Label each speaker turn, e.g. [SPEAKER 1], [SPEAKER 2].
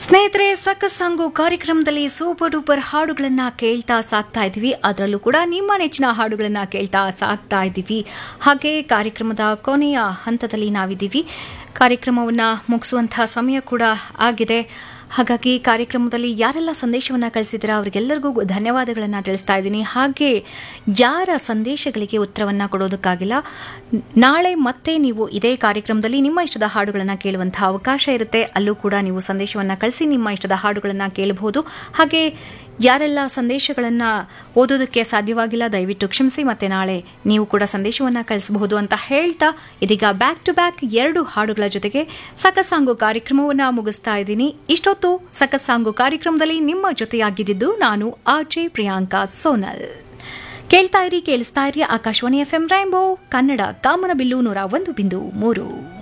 [SPEAKER 1] ಸ್ನೇಹಿತರೆ ಸಕ್ಕಸ್ ಸಾಂಗು ಕಾರ್ಯಕ್ರಮದಲ್ಲಿ ಸೂಪರ್ ಡೂಪರ್ ಹಾಡುಗಳನ್ನ ಕೇಳ್ತಾ ಸಾಕ್ತಾ ಇದ್ದೀವಿ ಅದರಲ್ಲೂ ಕೂಡ ನಿಮ್ಮ ನೆಚ್ಚಿನ ಹಾಡುಗಳನ್ನ ಕೇಳ್ತಾ ಸಾಕ್ತಾ ಇದ್ದೀವಿ ಹಾಗೆ ಕಾರ್ಯಕ್ರಮದ ಕೊನೆಯ ಹಂತದಲ್ಲಿ ನಾವಿದ್ದೀವಿ ಕಾರ್ಯಕ್ರಮವನ್ನು ಮುಗಿಸುವಂತಹ ಸಮಯ ಕೂಡ ಆಗಿದೆ ಹಾಗಾಗಿ ಕಾರ್ಯಕ್ರಮದಲ್ಲಿ ಯಾರೆಲ್ಲ ಸಂದೇಶವನ್ನು ಕಳಿಸಿದ್ದೀರಾ ಅವರಿಗೆಲ್ಲರಿಗೂ ಧನ್ಯವಾದಗಳನ್ನು ತಿಳಿಸ್ತಾ ಇದ್ದೀನಿ ಹಾಗೆ ಯಾರ ಸಂದೇಶಗಳಿಗೆ ಉತ್ತರವನ್ನು ಕೊಡೋದಕ್ಕಾಗಿಲ್ಲ ನಾಳೆ ಮತ್ತೆ ನೀವು ಇದೇ ಕಾರ್ಯಕ್ರಮದಲ್ಲಿ ನಿಮ್ಮ ಇಷ್ಟದ ಹಾಡುಗಳನ್ನು ಕೇಳುವಂತಹ ಅವಕಾಶ ಇರುತ್ತೆ ಅಲ್ಲೂ ಕೂಡ ನೀವು ಸಂದೇಶವನ್ನು ಕಳಿಸಿ ನಿಮ್ಮ ಇಷ್ಟದ ಹಾಡುಗಳನ್ನು ಕೇಳಬಹುದು ಹಾಗೆ ಯಾರೆಲ್ಲ ಸಂದೇಶಗಳನ್ನು ಓದೋದಕ್ಕೆ ಸಾಧ್ಯವಾಗಿಲ್ಲ ದಯವಿಟ್ಟು ಕ್ಷಮಿಸಿ ಮತ್ತೆ ನಾಳೆ ನೀವು ಕೂಡ ಸಂದೇಶವನ್ನು ಕಳಿಸಬಹುದು ಅಂತ ಹೇಳ್ತಾ ಇದೀಗ ಬ್ಯಾಕ್ ಟು ಬ್ಯಾಕ್ ಎರಡು ಹಾಡುಗಳ ಜೊತೆಗೆ ಸಕಸಾಂಗು ಕಾರ್ಯಕ್ರಮವನ್ನು ಮುಗಿಸ್ತಾ ಇದ್ದೀನಿ ಇಷ್ಟೊತ್ತು ಸಕಸಾಂಗು ಕಾರ್ಯಕ್ರಮದಲ್ಲಿ ನಿಮ್ಮ ಜೊತೆಯಾಗಿದ್ದು ನಾನು ಆರ್ಜೆ ಪ್ರಿಯಾಂಕಾ ಸೋನಲ್ ಕೇಳ್ತಾ ಇರಿ ಕೇಳಿಸ್ತಾ ಇರಿ ಆಕಾಶವಾಣಿ ಎಫ್ಎಂ ರೈಂಬೋ ಕನ್ನಡ ಕಾಮನಬಿಲ್ಲು ನೂರ ಒಂದು ಬಿಂದು ಮೂರು